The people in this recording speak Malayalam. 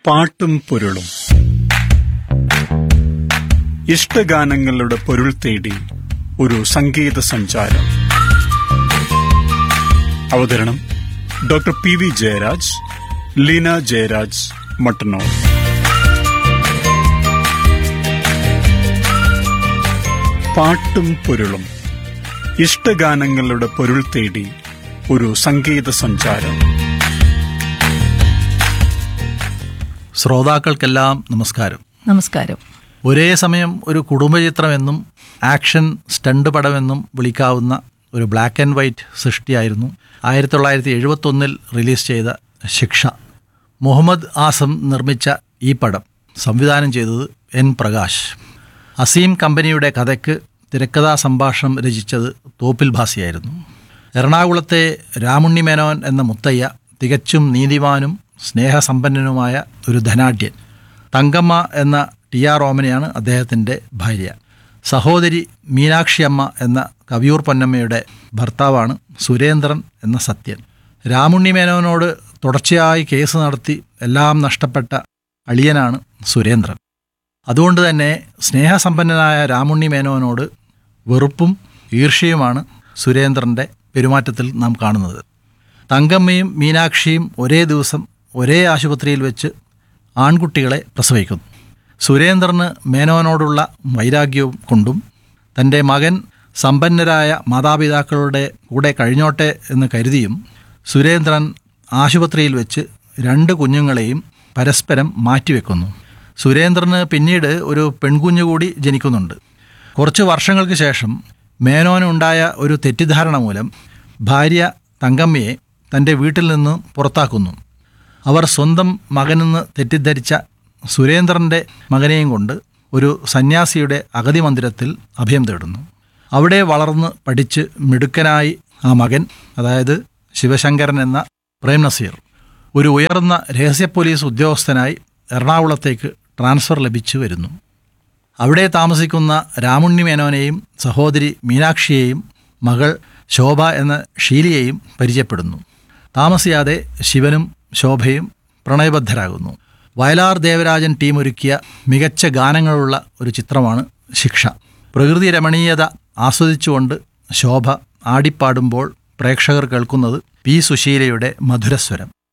പാട്ടും പൊരുളും ഇഷ്ടഗാനങ്ങളുടെ പൊരുൾ തേടി ഒരു സംഗീത സഞ്ചാരം അവതരണം doctor P V Jayaraj Leena Jayaraj Mattannur പാട്ടും പൊരുളും ഇഷ്ടഗാനങ്ങളുടെ പൊരുൾ തേടി ഒരു സംഗീത സഞ്ചാരം ശ്രോതാക്കൾക്കെല്ലാം നമസ്കാരം നമസ്കാരം ഒരേ സമയം ഒരു കുടുംബചിത്രമെന്നും ആക്ഷൻ സ്റ്റണ്ട് പടമെന്നും വിളിക്കാവുന്ന ഒരു ബ്ലാക്ക് ആൻഡ് വൈറ്റ് സൃഷ്ടിയായിരുന്നു ആയിരത്തി തൊള്ളായിരത്തി എഴുപത്തൊന്നിൽ റിലീസ് ചെയ്ത ശിക്ഷ മുഹമ്മദ് ആസം നിർമ്മിച്ച ഈ പടം സംവിധാനം ചെയ്തത് എൻ പ്രകാശ് അസീം കമ്പനിയുടെ കഥയ്ക്ക് തിരക്കഥാ സംഭാഷണം രചിച്ചത് തോപ്പിൽ ഭാസിയായിരുന്നു എറണാകുളത്തെ രാമുണ്ണി മേനോൻ എന്ന മുത്തയ്യ തികച്ചും നീതിമാനും സ്നേഹസമ്പന്നനുമായ ഒരു ധനാഢ്യൻ തങ്കമ്മ എന്ന ടി ആർ ഓമനയാണ് അദ്ദേഹത്തിൻ്റെ ഭാര്യ സഹോദരി മീനാക്ഷിയമ്മ എന്ന കവിയൂർ പൊന്നമ്മയുടെ ഭർത്താവാണ് സുരേന്ദ്രൻ എന്ന സത്യൻ രാമുണ്ണി മേനോനോട് തുടർച്ചയായി കേസ് നടത്തി എല്ലാം നഷ്ടപ്പെട്ട അളിയനാണ് സുരേന്ദ്രൻ അതുകൊണ്ട് തന്നെ സ്നേഹസമ്പന്നനായ രാമുണ്ണി മേനോനോട് വെറുപ്പും ഈർഷ്യയുമാണ് സുരേന്ദ്രൻ്റെ പെരുമാറ്റത്തിൽ നാം കാണുന്നത് തങ്കമ്മയും മീനാക്ഷിയും ഒരേ ദിവസം ഒരേ ആശുപത്രിയിൽ വെച്ച് ആൺകുട്ടികളെ പ്രസവിക്കുന്നു സുരേന്ദ്രന് മേനോനോടുള്ള വൈരാഗ്യവും കൊണ്ടും തൻ്റെ മകൻ സമ്പന്നരായ മാതാപിതാക്കളുടെ കൂടെ കഴിഞ്ഞോട്ടെ എന്ന് കരുതിയും സുരേന്ദ്രൻ ആശുപത്രിയിൽ വെച്ച് രണ്ട് കുഞ്ഞുങ്ങളെയും പരസ്പരം മാറ്റിവെക്കുന്നു സുരേന്ദ്രന് പിന്നീട് ഒരു പെൺകുഞ്ഞു കൂടി ജനിക്കുന്നുണ്ട് കുറച്ച് വർഷങ്ങൾക്ക് ശേഷം മേനോനുണ്ടായ ഒരു തെറ്റിദ്ധാരണ മൂലം ഭാര്യ തങ്കമ്മയെ തൻ്റെ വീട്ടിൽ നിന്ന് പുറത്താക്കുന്നു അവർ സ്വന്തം മകനെന്ന് തെറ്റിദ്ധരിച്ച സുരേന്ദ്രൻ്റെ മകനെയും കൊണ്ട് ഒരു സന്യാസിയുടെ അഗതി മന്ദിരത്തിൽ അഭയം തേടുന്നു അവിടെ വളർന്ന് പഠിച്ച് മിടുക്കനായി ആ മകൻ അതായത് ശിവശങ്കരൻ എന്ന പ്രേം നസീർ ഒരു ഉയർന്ന രഹസ്യ പോലീസ് ഉദ്യോഗസ്ഥനായി എറണാകുളത്തേക്ക് ട്രാൻസ്ഫർ ലഭിച്ചു വരുന്നു അവിടെ താമസിക്കുന്ന രാമുണ്ണി മേനോനെയും സഹോദരി മീനാക്ഷിയെയും മകൾ ശോഭ എന്ന ഷീലിയെയും പരിചയപ്പെടുന്നു താമസിയാതെ ശിവനും ശോഭയും പ്രണയബദ്ധരാകുന്നു വയലാർ ദേവരാജൻ ടീം ഒരുക്കിയ മികച്ച ഗാനങ്ങളുള്ള ഒരു ചിത്രമാണ് ശിക്ഷ പ്രകൃതി രമണീയത ആസ്വദിച്ചുകൊണ്ട് ശോഭ ആടിപ്പാടുമ്പോൾ പ്രേക്ഷകർ കേൾക്കുന്നത് പി സുശീലയുടെ മധുരസ്വരം